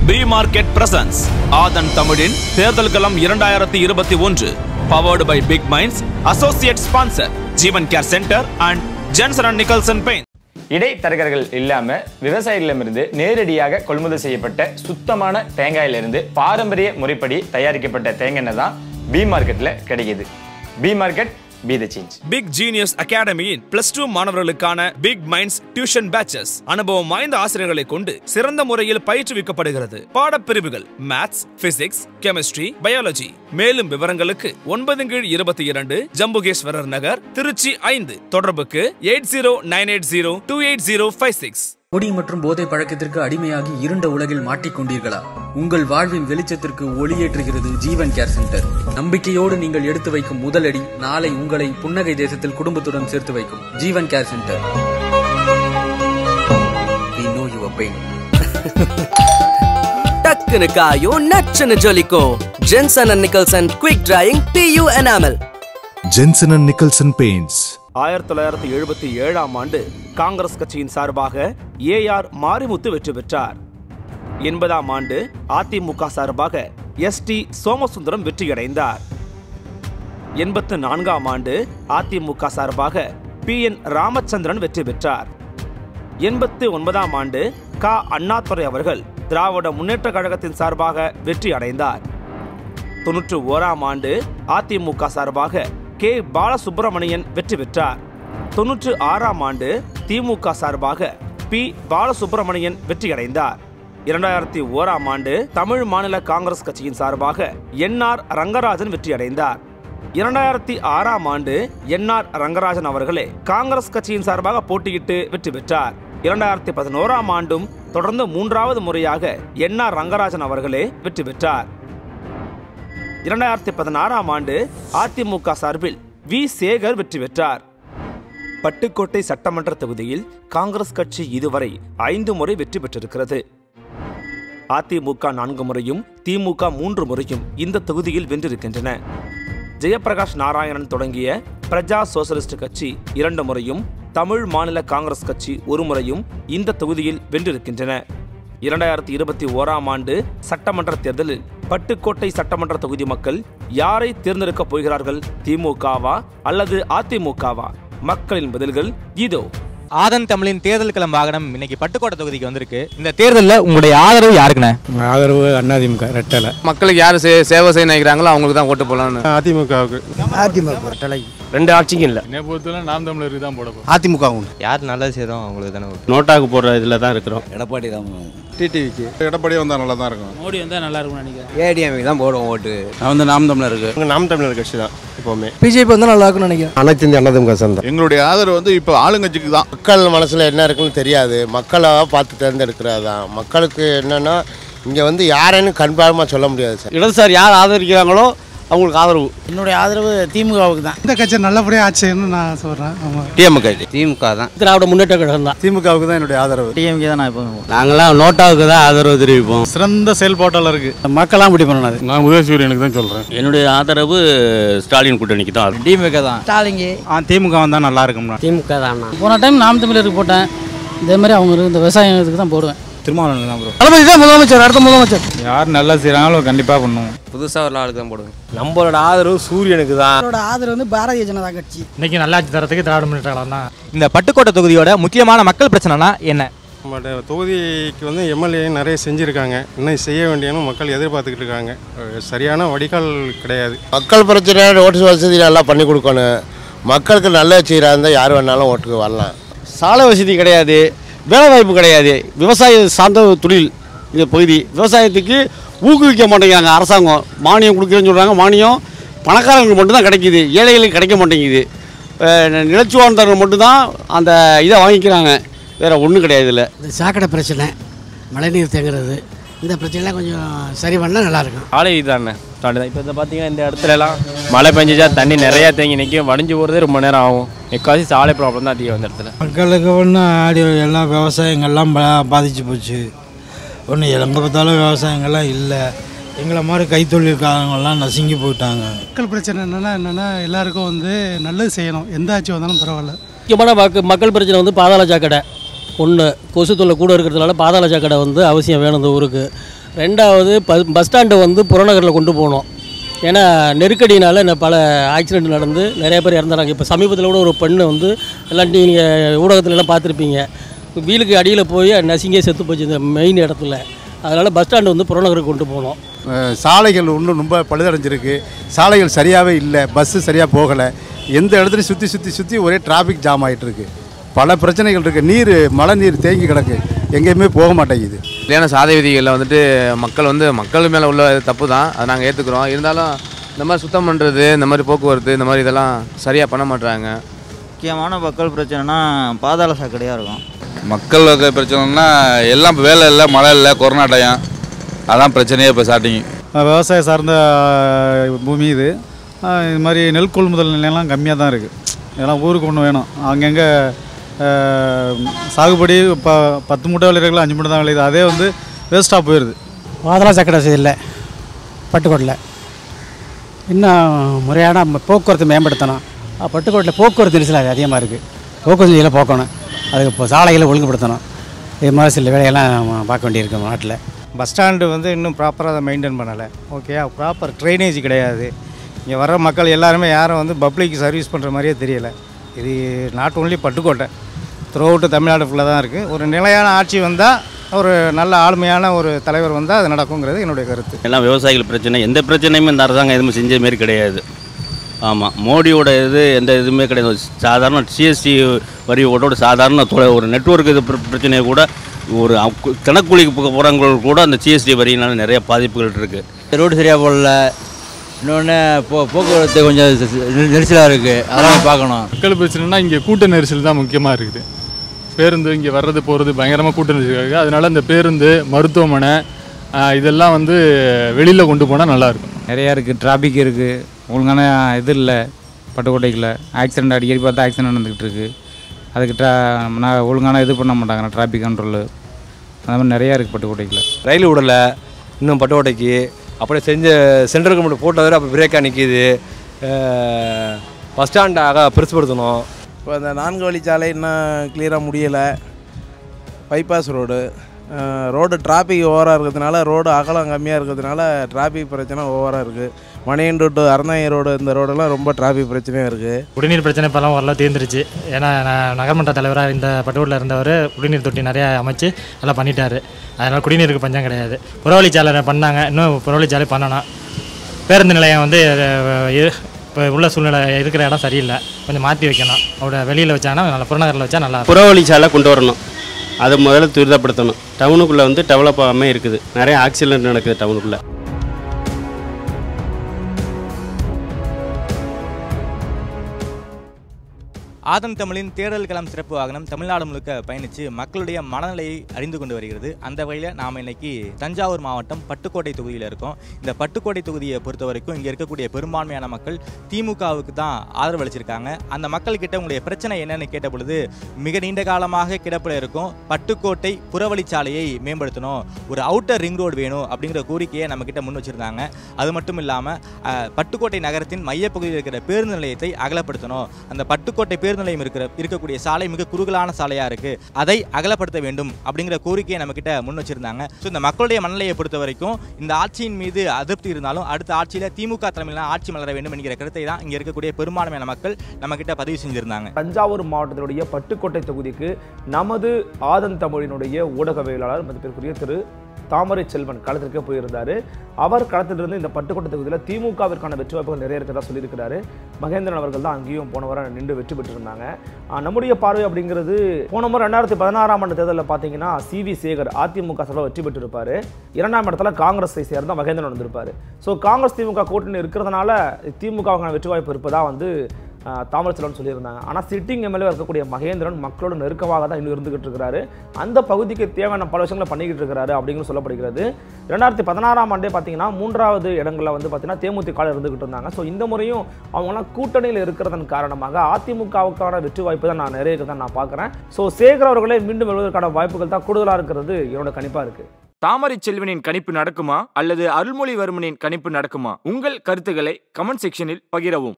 B market presence ஆதன் தமிழின் தேர்தல் களம் இரண்டாயிரத்தி இருபத்தி ஒன்று powered by big minds associate sponsor Jeevan care centre and Jensen and Nicholson paint இடைத்தரகர்கள் இல்லாம விவசாயிகளிடமிருந்து நேரடியாக கொள்முதல் செய்யப்பட்ட சுத்தமான தேங்காயிலிருந்து பாரம்பரிய முறைப்படி தயாரிக்கப்பட்ட தேங்காய் எண்ணெய் தான் பி மார்க்கெட்ல கிடைக்குது B market be the change Big Genius அகாடமியின் பிளஸ் டூ மாணவர்களுக்கான பிக் மைண்ட்ஸ் டியூஷன் பேச்சஸ் அனுபவம் வாய்ந்த ஆசிரியர்களை கொண்டு சிறந்த முறையில் பயிற்றுவிக்கப்படுகிறது பாடப்பிரிவுகள் மேத்ஸ் பிசிக்ஸ் கெமிஸ்ட்ரி பயாலஜி மேலும் விவரங்களுக்கு ஒன்பது கீழ் இருபத்தி இரண்டு ஜம்புகேஸ்வரர் நகர் திருச்சி ஐந்து தொடர்புக்கு eight zero nine eight zero two eight zero five six குடி மற்றும் போதை பழக்கத்திற்கு அடிமையாகி இருண்ட உலகில் மாட்டிக்கொண்டீர்களா உங்கள் வாழ்வின் வெளிச்சத்திற்கு ஒளியேற்றுகிறது ஜீவன் கேர் சென்டர் நம்பிக்கையோடு நீங்கள் எடுத்து வைக்கும் முதலடி நாளை உங்களை புன்னகை தேசத்தில் குடும்பத்துடன் சேர்த்து வைக்கும் Jeevan care centre We know your pain. டக்குனு காயும் நச்சுன்னு ஜொலிக்கும் Jensen and Nicholson quick drying PU enamel Jensen and Nicholson Paints. ஆயிரத்தி தொள்ளாயிரத்தி எழுபத்தி ஏழாம் ஆண்டு காங்கிரஸ் கட்சியின் சார்பாக ஏஆர் மாரிமுத்து வெற்றி பெற்றார் எண்பதாம் ஆண்டு அதிமுக சார்பாக எஸ் டி சோமசுந்தரம் வெற்றியடைந்தார் எண்பத்து நான்காம் ஆண்டு அதிமுக சார்பாக பி என் ராமச்சந்திரன் வெற்றி பெற்றார் எண்பத்து ஒன்பதாம் ஆண்டு க அண்ணாதுரை அவர்கள் திராவிட முன்னேற்ற கழகத்தின் சார்பாக வெற்றி அடைந்தார் தொன்னூற்று ஓராம் ஆண்டு அதிமுக சார்பாக கே பாலசுப்பிரமணியன் வெற்றி பெற்றார் தொன்னூற்று ஆறாம் ஆண்டு திமுக சார்பாக பி பாலசுப்பிரமணியன் வெற்றியடைந்தார் இரண்டாயிரத்தி ஓராம் ஆண்டு தமிழ் மாநில காங்கிரஸ் கட்சியின் சார்பாக என் ஆர் ரங்கராஜன் வெற்றியடைந்தார் இரண்டாயிரத்தி ஆறாம் ஆண்டு என் ஆர் ரங்கராஜன் அவர்களே காங்கிரஸ் கட்சியின் சார்பாக போட்டியிட்டு வெற்றி பெற்றார் இரண்டாயிரத்தி பதினோராம் ஆண்டும் தொடர்ந்து மூன்றாவது முறையாக என் ஆர் ரங்கராஜன் அவர்களே வெற்றி பெற்றார் இரண்டாயிரத்தி பதினாறாம் ஆண்டு அதிமுக சார்பில் வி சேகர் வெற்றி பெற்றார் பட்டுக்கோட்டை சட்டமன்ற தொகுதியில் காங்கிரஸ் கட்சி இதுவரை ஐந்து முறை வெற்றி பெற்றிருக்கிறது அதிமுக நான்கு முறையும் திமுக மூன்று முறையும் இந்த தொகுதியில் வென்றிருக்கின்றன ஜெயப்பிரகாஷ் நாராயணன் தொடங்கிய பிரஜா சோசலிஸ்ட் கட்சி இரண்டு முறையும் தமிழ் மாநில காங்கிரஸ் கட்சி ஒரு முறையும் இந்த தொகுதியில் வென்றிருக்கின்றன இரண்டாயிரத்தி இருபத்தி ஓராம் ஆண்டு சட்டமன்ற தேர்தலில் பட்டுக்கோட்டை சட்டமன்ற தொகுதி மக்கள் யாரை தேர்ந்தெடுக்கப் போகிறார்கள் திமுகவா அல்லது அதிமுகவா மக்களின் பதில்கள் இதோ ஆதன் தமிழின் தேர்தல் களம் வாகனம் இன்னைக்கு பட்டுக்கோட்டை தொகுதிக்கு வந்திருக்கு இந்த தேர்தலில் உங்களுடைய ஆதரவு யாருக்குண்ணே ஆதரவு அதிமுக ரெட்டலை மக்களுக்கு யார் சே சேவை செய்ய நினைக்கிறாங்களோ அவங்களுக்கு தான் ஓட்டு போடலான்னு அதிமுகவுக்கு ரெண்டு ஆட்சிக்கும் இல்லை என்னை பொறுத்தவரை நாம் தமிழருக்கு தான் போட போகிறோம் அதிமுக யார் நல்லது செய்கிறோம் அவங்களுக்கு தானே நோட்டாக்கு போடுற இதில் தான் இருக்கிறோம் எடப்பாடி தான் டிடிவிக்கு எடப்பாடி வந்தா நல்லா தான் இருக்கும் மோடி வந்தா நல்லா இருக்கும் நினைக்கிறேன் ஏடிஎம்க்கு தான் போடுவோம் ஓட்டு நான் வந்து நாம் தமிழருக்கு நாம் தமிழர் கட்சி தான் எப்போவுமே பிஜேபி வந்து நல்லா இருக்கும்னு நினைக்கிறேன் அனைத்து இந்திய அதிமுக சேர்ந்த எங்களுடைய ஆதரவு வந்து இப்போ ஆளுங்கட்சிக்கு தான் மக்கள் மனசில் என்ன இருக்குன்னு தெரியாது மக்களாக பார்த்து தேர்ந்தெடுக்கிறது தான் மக்களுக்கு என்னென்னா இங்கே வந்து யாருன்னு கன்ஃபார்மாக சொல்ல முடியாது சார் இடதுசாரி யார் ஆதரிக்கிறாங்களோ அவங்களுக்கு ஆதரவு என்னுடைய ஆதரவு திமுகவுக்கு தான் இந்த கட்சி நல்லபடியாக ஆச்சுன்னு நான் சொல்கிறேன் ஆமாம் டிஎம்கே திமுக தான் திராவிட முன்னேற்ற கழகம் தான் திமுகவுக்கு தான் என்னுடைய ஆதரவு டிஎம்கே தான் நான் இப்போ நாங்களாம் நோட்டாவுக்கு தான் ஆதரவு தெரிவிப்போம் சிறந்த செயல்பாட்டாளர் இருக்கு மக்களாம் முடிவு பண்ணணும் நான் உதயசூரியனுக்கு தான் சொல்கிறேன் என்னுடைய ஆதரவு ஸ்டாலின் கூட்டணிக்கு தான் டிஎம்கே தான் ஸ்டாலிங்க ஆ திமுக வந்தால் நல்லா இருக்கும்னா திமுக தான் போன டைம் நாம் தமிழருக்கு போட்டேன் இதே மாதிரி அவங்க இந்த விவசாயத்துக்கு தான் போடுவேன் திருமாவளவன் தான் ப்ரோ தளபதி தான் முதலமைச்சர் அடுத்த முதலமைச்சர் யார் நல்லா செய்கிறாங்களோ கண்டிப்பாக பண்ணுவோம் புதுசாக ஒரு நாளுக்கு தான் போடுவேன் நம்மளோட ஆதரவு சூரியனுக்கு தான் அவரோட ஆதரவு வந்து பாரதிய ஜனதா கட்சி இன்னைக்கு நல்லாட்சி தரத்துக்கு திராவிட முன்னேற்ற கழகம் தான் இந்த பட்டுக்கோட்டை தொகுதியோட முக்கியமான மக்கள் பிரச்சனைனா என்ன பட் தொகுதிக்கு வந்து எம்எல்ஏ நிறைய செஞ்சுருக்காங்க இன்னும் செய்ய வேண்டியன்னு மக்கள் எதிர்பார்த்துக்கிட்டு இருக்காங்க அஹ் சரியான வடிகால் கிடையாது மக்கள் பிரச்சனை ஓட்டு வசதி நல்லா பண்ணி கொடுக்கணும் மக்களுக்கு நல்லது செய்கிறா இருந்தால் யார் வேணாலும் ஓட்டுக்கு வரலாம் சாலை வசதி கிடையாது வேலை வாய்ப்பு கிடையாது விவசாய சார்ந்த தொழில் இந்த பகுதி விவசாயத்துக்கு ஊக்குவிக்க மாட்டேங்கிறாங்க அரசாங்கம் மானியம் கொடுக்குறேன்னு சொல்கிறாங்க மானியம் பணக்காரங்களுக்கு மட்டும்தான் கிடைக்கிது ஏழைகளுக்கு கிடைக்க மாட்டேங்குது அஹ் நிலச்சி வாழ்ந்தவங்க மட்டும்தான் அந்த இதை வாங்கிக்கிறாங்க வேறு ஒன்றும் கிடையாது இல்லை இந்த சாக்கடை பிரச்சனை மழைநீர் தேங்குறது இந்த பிரச்சனைலாம் கொஞ்சம் சரி பண்ணால் நல்லாயிருக்கும் சாலை தானே சாலை தான் இப்போ இந்த பார்த்தீங்கன்னா இந்த இடத்துல எல்லாம் மழை பெஞ்சிச்சா தண்ணி நிறையா தேங்கி நிற்கும் வடிஞ்சு போகிறதே ரொம்ப நேரம் ஆகும் எக்காசி சாலை ப்ராப்ளம் தான் அதிகம் அந்த இடத்துல மக்களுக்கு ஒன்று ஆடி எல்லாம் விவசாயங்கள்லாம் பா- பாதிச்சு போச்சு ஒன்று எங்கே பார்த்தாலும் விவசாயங்கள்லாம் இல்லை எங்களை மாதிரி கைத்தொழில்காரங்கெல்லாம் நசுங்கி போயிட்டாங்க மக்கள் பிரச்சனை என்னென்னா என்னென்னா எல்லாருக்கும் வந்து நல்லது செய்யணும் எந்த ஆட்சி வந்தாலும் பரவாயில்ல முக்கியமான மக்கள் மக்கள் பிரச்சனை வந்து பாதாள சாக்கடை ஒன்று கொசு தொல்லை கூட இருக்கிறதுனால பாதாள சாக்கடை வந்து அவசியம் வேணும் இந்த ஊருக்கு ரெண்டாவது ப பஸ் ஸ்டாண்டை வந்து புறநகரில் கொண்டு போகணும் ஏன்னா நெருக்கடினால இந்த பல ஆக்சிடென்ட் நடந்து நிறைய பேர் இறந்துறாங்க இப்போ சமீபத்தில் கூட ஒரு பெண்ணு வந்து எல்லாம் நீங்கள் ஊடகத்துல எல்லாம் பார்த்துருப்பீங்க வீலுக்கு அடியில் போய் நசிங்கே செத்து போச்சு இந்த மெயின் இடத்துல அதனால் பஸ் ஸ்டாண்டு வந்து புறநகருக்கு கொண்டு போகணும் அஹ் சாலைகள் இன்னும் ரொம்ப பழுதடைஞ்சிருக்கு சாலைகள் சரியாகவே இல்லை பஸ்ஸு சரியாக போகலை எந்த இடத்துலையும் சுற்றி சுற்றி சுற்றி ஒரே டிராஃபிக் ஜாம் ஆகிட்டு இருக்கு பல பிரச்சனைகள் இருக்குது நீர் மழை நீர் தேங்கி கிடக்கு எங்கேயுமே போக மாட்டேங்குது இல்லையான சாலை விதிகளில் வந்துட்டு மக்கள் வந்து மக்கள் மேலே உள்ள தப்பு தான் அதை நாங்கள் ஏற்றுக்குறோம் இருந்தாலும் இந்த மாதிரி சுத்தம் பண்ணுறது இந்த மாதிரி போக்குவரத்து இந்த மாதிரி இதெல்லாம் சரியாக பண்ண மாட்றாங்க முக்கியமான மக்கள் பிரச்சனைனா பாதாள சாக்கடையாக இருக்கும் மக்கள் பிரச்சனைனா எல்லாம் இப்ப வேலை இல்லை மழை இல்லை கொரோனா டைம் அதான் பிரச்சனையே இப்போ ஸ்டார்டிங் விவசாயம் சார்ந்த அஹ், பூமி இது அஹ், இது மாதிரி நெல் கொள்முதல் நிலையம்லாம் கம்மியாக தான் இருக்குது இதெல்லாம் ஊருக்கு ஒன்று வேணும் அங்கங்கே அஹ், சாகுபடி இப்போ பத்து மூட்டை விளையிறதுல அஞ்சு மூட்டை தான் விளையுது அதே வந்து வேஸ்ட்டாக போயிடுது பாதள சக்கரை இல்லை பட்டுக்கோட்டில் இன்னும் முறையான ம- போக்குவரத்து மேம்படுத்தணும் அஹ் பட்டுக்கோட்டில் போக்குவரத்து நெரிசல் அதிகமாக இருக்குது போக்குவரத்து நெரிசலை போக்கணும் அதுக்கு இப்போ சாலைகளை ஒழுங்குபடுத்தணும் இது மாதிரி சில வேலையெல்லாம் நம்ம பார்க்க வேண்டியிருக்கு நாட்டில் பஸ் ஸ்டாண்டு வந்து இன்னும் ப்ராப்பராக மெயின்டைன் பண்ணலை ஓகே ப்ராப்பர் ட்ரைனேஜ் கிடையாது இங்கே வர மக்கள் எல்லாருமே யாரும் வந்து பப்ளிக் சர்வீஸ் பண்ணுற மாதிரியே தெரியல இது not only Pattukkottai throughout Tamil Nadu ஃபுல்லாக தான் இருக்குது ஒரு நிலையான ஆட்சி வந்தால் ஒரு நல்ல ஆளுமையான ஒரு தலைவர் வந்தால் அது நடக்குங்கிறது என்னுடைய கருத்து எல்லாம் விவசாயிகள் பிரச்சனை எந்த பிரச்சனையுமே இந்த அரசாங்கம் எதுவுமே செஞ்ச மாரி கிடையாது ஆமாம் மோடியோட இது எந்த இதுவுமே கிடையாது சாதாரண சிஎஸ்டி வரி ஓட்டோட சாதாரண தொலை ஒரு நெட்ஒர்க் இது பிர- பிரச்சனையை கூட ஒரு அக்கு- தினக்கூலிக்கு போகிறவங்க கூட அந்த சிஎஸ்டி வரியினால நிறைய பாதிப்புகள் இருக்குது ரோடு சரியாக போடல இன்னொன்று போ போக்குவரத்து கொஞ்சம் நெரிசலாக இருக்குது அதெல்லாம் பார்க்கணும் மக்கள் பிரச்சனைனா இங்கே கூட்ட நெரிசல் தான் முக்கியமாக இருக்குது பேருந்து இங்கே வர்றது போகிறது பயங்கரமாக கூட்ட நெரிசல் இருக்குது அதனால இந்த பேருந்து மருத்துவமனை ஆஹ், இதெல்லாம் வந்து வெளியில் கொண்டு போனால் நல்லாயிருக்கும் நிறையா இருக்குது டிராஃபிக் இருக்குது ஒழுங்கான இது இல்லை பட்டுக்கோட்டைக்குள்ள ஆக்சிடென்ட் அடிக்கடி பார்த்தா ஆக்சிடென்ட் நடந்துக்கிட்டு இருக்கு அதுக்கு ட்ரா நான் ஒழுங்கான இது பண்ண மாட்டாங்க டிராஃபிக் கண்ட்ரோலு அந்த மாதிரி நிறையா இருக்குது பட்டுக்கோட்டைக்குள்ள ரயில் விடலை இன்னும் பட்டுக்கோட்டைக்கு அப்படியே செஞ்ச சென்ட்ரல் கவர்மெண்ட் போட்டது அப்போ பிரேக்காக நிற்கிது பஸ் ஸ்டாண்டாக பெருசுப்படுத்தணும் இப்போ அந்த நான்கு வழிச்சாலை இன்னும் கிளியராக முடியலை பைபாஸ் ரோடு ரோடு டிராஃபிக் ஓவராக இருக்கிறதுனால ரோடு அகலம் கம்மியாக இருக்கிறதுனால டிராஃபிக் பிரச்சனை ஓவராக இருக்குது மணியண்டு டு அறந்தாங்கி ரோடு இந்த ரோடெல்லாம் ரொம்ப டிராஃபிக் பிரச்சனையாக இருக்குது குடிநீர் பிரச்சனை இப்போல்லாம் ஓரளவு தீர்ந்துருச்சு ஏன்னா நான் நகர்மன்ற தலைவராக இந்த பட்டுக்கோட்டில் இருந்தவர் குடிநீர் தொட்டி நிறையா அமைச்சு நல்லா பண்ணிட்டாரு அதனால் குடிநீருக்கு பஞ்சம் கிடையாது புறவழிச்சாலை பண்ணாங்க இன்னும் புறவழிச்சாலை பண்ணணும் பேருந்து நிலையம் வந்து அஹ், இ- இப்போ உள்ள சூழ்நிலை இருக்கிற இடம் சரியில்லை கொஞ்சம் மாற்றி வைக்கணும் அவட வெளியில் வச்சாங்கன்னா நல்லா புறநகரில் வச்சா நல்லா இருக்கும். புறவழிச்சாலை கொண்டு வரணும் அதை முதல்ல துரிதப்படுத்தணும் டவுனுக்குள்ளே வந்து டெவலப் ஆகாமல் இருக்குது நிறைய ஆக்சிடென்ட் நடக்குது டவுனுக்குள்ளே ஆதம் தமிழின் தேடல் களம் சிறப்பு வாகனம் தமிழ்நாடு முழுக்க பயணித்து மக்களுடைய மனநிலையை அறிந்து கொண்டு வருகிறது அந்த வகையில் நாம் இன்னைக்கு தஞ்சாவூர் மாவட்டம் பட்டுக்கோட்டை தொகுதியில் இருக்கோம் இந்த பட்டுக்கோட்டை தொகுதியை பொறுத்த வரைக்கும் இங்கே இருக்கக்கூடிய பெரும்பான்மையான மக்கள் திமுகவுக்கு தான் ஆதரவு அளிச்சிருக்காங்க அந்த மக்கள் கிட்ட உங்களுடைய பிரச்சனை என்னன்னு கேட்ட பொழுது மிக நீண்ட காலமாக கிடப்பில் இருக்கும் பட்டுக்கோட்டை புறவழிச்சாலையை மேம்படுத்தணும் ஒரு அவுட்டர் ரிங் ரோடு வேணும் அப்படிங்கிற கோரிக்கையை நம்ம கிட்ட முன் வச்சிருந்தாங்க அது மட்டும் இல்லாமல் பட்டுக்கோட்டை நகரத்தின் மையப்பகுதியில் இருக்கிற பேருந்து நிலையத்தை அகலப்படுத்தணும் அந்த பட்டுக்கோட்டை பேருந்து நிலையம் இருக்கிற இருக்கக்கூடிய சாலை மிக குறுகலான சாலையாக இருக்குது அதை அகலப்படுத்த வேண்டும் அப்படிங்கிற கோரிக்கையை நம்ம கிட்ட முன் வச்சிருந்தாங்க ஸோ இந்த மக்களுடைய மனநிலையை பொறுத்த வரைக்கும் இந்த ஆட்சியின் மீது அதிருப்தி இருந்தாலும் அடுத்த ஆட்சியில் திமுக தலைமையிலான ஆட்சி மலர வேண்டும் என்கிற கருத்தை தான் இங்கே இருக்கக்கூடிய பெரும்பான்மையான மக்கள் நம்ம கிட்ட பதிவு செஞ்சிருந்தாங்க தஞ்சாவூர் மாவட்டத்தினுடைய பட்டுக்கோட்டை தொகுதிக்கு நமது ஆதன் தமிழினுடைய ஊடகவியலாளர் மதிப்பிற்குரிய திரு தாமரை செல்வன் களத்திற்கே போயிருந்தார் அவர் களத்திலிருந்து இந்த பட்டுக்கோட்டை தொகுதியில் திமுகவிற்கான வெற்றி வாய்ப்புகள் நிறைய இருக்கிறதா சொல்லியிருக்கிறாரு மகேந்திரன் அவர்கள் தான் அங்கேயும் போன வாரம் நின்று வெற்றி பெற்றிருந்தாங்க ஆஹ் நம்முடைய பார்வை அப்படிங்கிறது போன முறை ரெண்டாயிரத்தி பதினாறாம் ஆண்டு தேர்தலில் பார்த்தீங்கன்னா சி வி சேகர் அதிமுக சார்பில் வெற்றி பெற்றிருப்பாரு இரண்டாம் இடத்துல காங்கிரஸை சேர்ந்த மகேந்திரன் வந்திருப்பாரு ஸோ காங்கிரஸ் திமுக கூட்டணி இருக்கிறதுனால திமுகவுக்கான வெற்றி வாய்ப்பு இருப்பதா வந்து ஆஹ் தாமரச்செல்வன் சொல்லியிருந்தாங்க ஆனால் சிட்டிங் எம்எல்ஏ இருக்கக்கூடிய மகேந்திரன் மக்களோட நெருக்கமாக தான் இன்னும் இருந்துகிட்டு இருக்கிறாரு அந்த பகுதிக்கு தேவையான பல விஷயங்களை பண்ணிக்கிட்டு இருக்கிறாரு அப்படிங்கிற சொல்லப்படுகிறது ரெண்டாயிரத்தி பதினாறாம் ஆண்டே பார்த்தீங்கன்னா மூன்றாவது இடங்களில் வந்து பார்த்தீங்கன்னா தேமுதிக இருந்துகிட்டு இருந்தாங்க ஸோ இந்த முறையும் அவங்களாம் கூட்டணியில் இருக்கிறதன் காரணமாக அதிமுகவுக்கான வெற்றி வாய்ப்பு தான் நான் நிறைய தான் நான் பார்க்குறேன் ஸோ சேகர் அவர்களே மீண்டும் வருவதற்கான வாய்ப்புகள் தான் கூடுதலாக இருக்கிறது என்னோட கணிப்பாக இருக்குது தாமரை செல்வனின் கணிப்பு நடக்குமா அல்லது அருள்மொழிவர்மனின் கணிப்பு நடக்குமா உங்கள் கருத்துக்களை கமெண்ட் செக்ஷனில் பகிரவும்